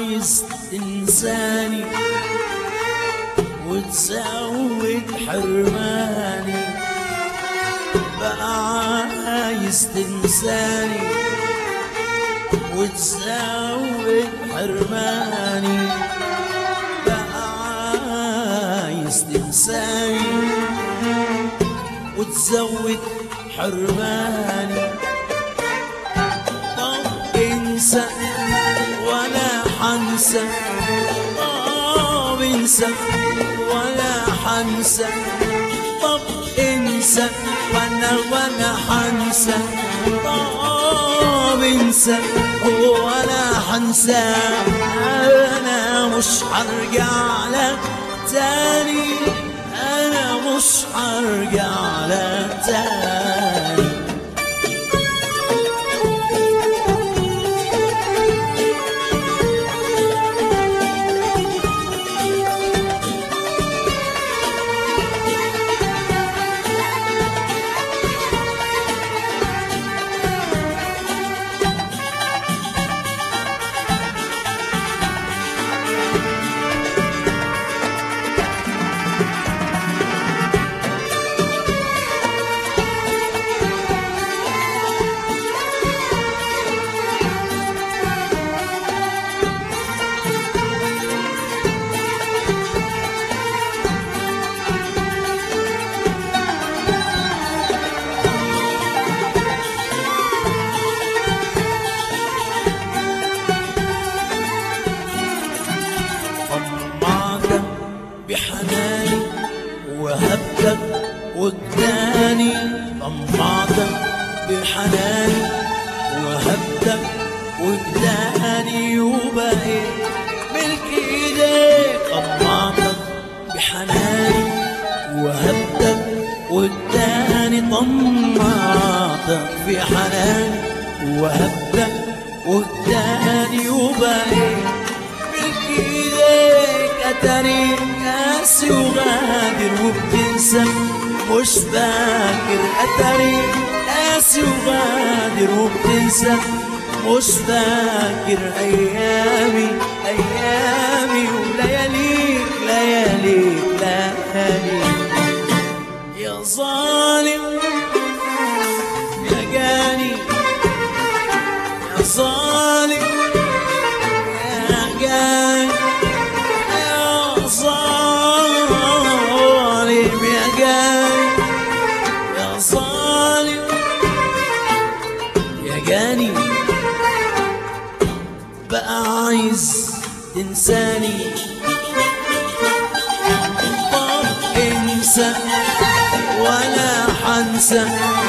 عايز تنساني وتزود حرماني بقى عايز تنساني وتزود حرماني بقى عايز تنساني وتزود حرماني طب انسى ولا حنسى طب انسى ولا حنسى طب انسى وانا وانا حنسى طب انسى ولا حنسى انا مش هرجع لك تاني انا مش هرجع لك تاني طمعتك بحناني وهبتك وجداني طمعتك بحناني وهبتك وجداني وبقيت ملك ايديك طمعتك بحناني وهبتك وجداني طمعتك في حناني وهبتك وجداني وبقيت ملك ايديك اتاري قاسي وغادر وبتنسى مش فاكر اتاري قاسي وغادر وبتنسى مش فاكر ايامي ايامي ولياليك لياليك لياليك يا ظالم يا جاني يا ظالم يا جاني يا ظالم يا جاني يا ظالم يا جاني بقى عايز تنساني طب انسى ولا حنسى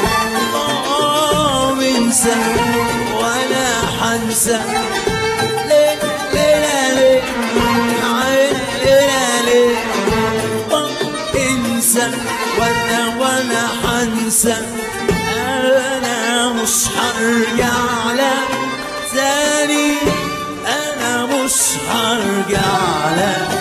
طب انسى ولا حنسى ليه ليه ليه عين ليه ليه طب انسى ولا ولا حنسى انا مش هرجع لك تاني انا مش هرجع لك